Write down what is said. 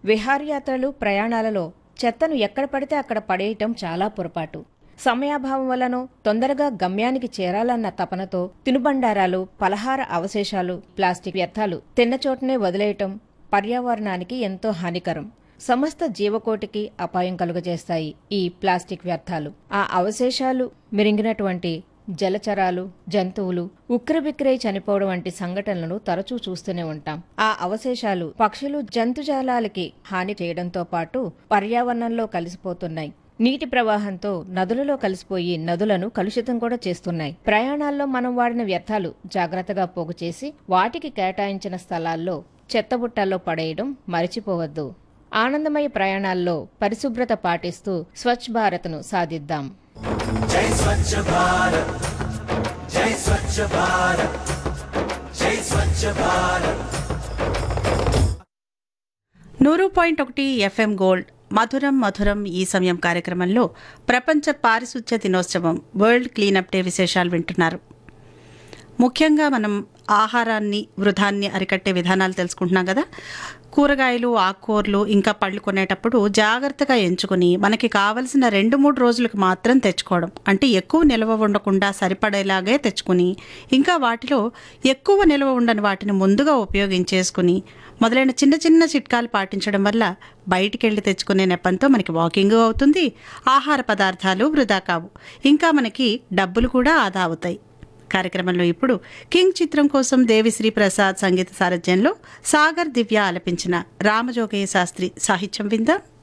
విహారయాత్రలు ప్రయాణాలలో చెత్తను ఎక్కడ పడితే అక్కడ పడేయటం చాలా పొరపాటు సమయాభావం వల్లనో తొందరగా గమ్యానికి చేరాలన్న తపనతో తినుబండారాలు పలహార అవశేషాలు ప్లాస్టిక్ వ్యర్థాలు తిన్నచోటనే వదిలేయటం పర్యావరణానికి ఎంతో హానికరం సమస్త జీవకోటికి అపాయం కలుగజేస్తాయి ఈ ప్లాస్టిక్ వ్యర్థాలు ఆ అవశేషాలు మిరింగినటువంటి జలచరాలు జంతువులు ఉక్కిరిబిక్కిరై చనిపోవడం వంటి సంఘటనలను తరచూ చూస్తూనే ఉంటాం ఆ అవశేషాలు పక్షులు జంతుజాలాలకి హాని చేయడంతో పాటు పర్యావరణంలో కలిసిపోతున్నాయి నీటి ప్రవాహంతో నదులలో కలిసిపోయి నదులను కలుషితం కూడా చేస్తున్నాయి ప్రయాణాల్లో మనం వాడిన వ్యర్థాలు జాగ్రత్తగా పోగు చేసి వాటికి కేటాయించిన స్థలాల్లో చెత్తబుట్టల్లో పడేయడం మరిచిపోవద్దు ఆనందమయ ప్రయాణాల్లో పరిశుభ్రత పాటిస్తూ స్వచ్ఛ భారత్ను సాధిద్దాం జై స్వచ్ఛ భారత్ జై స్వచ్ఛ భారత్ జై స్వచ్ఛ భారత్ నూరు పాయింట్ ఒకటి ఎఫ్ఎం గోల్డ్ మధురం మధురం ఈ సమయం కార్యక్రమంలో ప్రపంచ పారిశుధ్య దినోత్సవం వరల్డ్ క్లీనప్ డే విశేషాలు వింటున్నారు ముఖ్యంగా మనం ఆహారాన్ని వృధాన్ని అరికట్టే విధానాలు తెలుసుకుంటున్నాం కదా కూరగాయలు ఆకుకూరలు ఇంకా పళ్ళు కొనేటప్పుడు జాగ్రత్తగా ఎంచుకుని మనకి కావలసిన రెండు మూడు రోజులకు మాత్రం తెచ్చుకోవడం అంటే ఎక్కువ నిల్వ ఉండకుండా సరిపడేలాగే తెచ్చుకుని ఇంకా వాటిలో ఎక్కువ నిల్వ ఉండని వాటిని ముందుగా ఉపయోగించేసుకుని మొదలైన చిన్న చిన్న చిట్కాలు పాటించడం వల్ల బయటికి వెళ్ళి తెచ్చుకునే నెపంతో మనకి వాకింగ్ అవుతుంది ఆహార పదార్థాలు వృధా కావు ఇంకా మనకి డబ్బులు కూడా ఆదా అవుతాయి కార్యక్రమంలో ఇప్పుడు కింగ్ చిత్రం కోసం దేవిశ్రీ ప్రసాద్ సంగీత సారథ్యంలో సాగర్ దివ్య ఆలపించిన రామజోగయ్య శాస్త్రి సాహిత్యం విందాం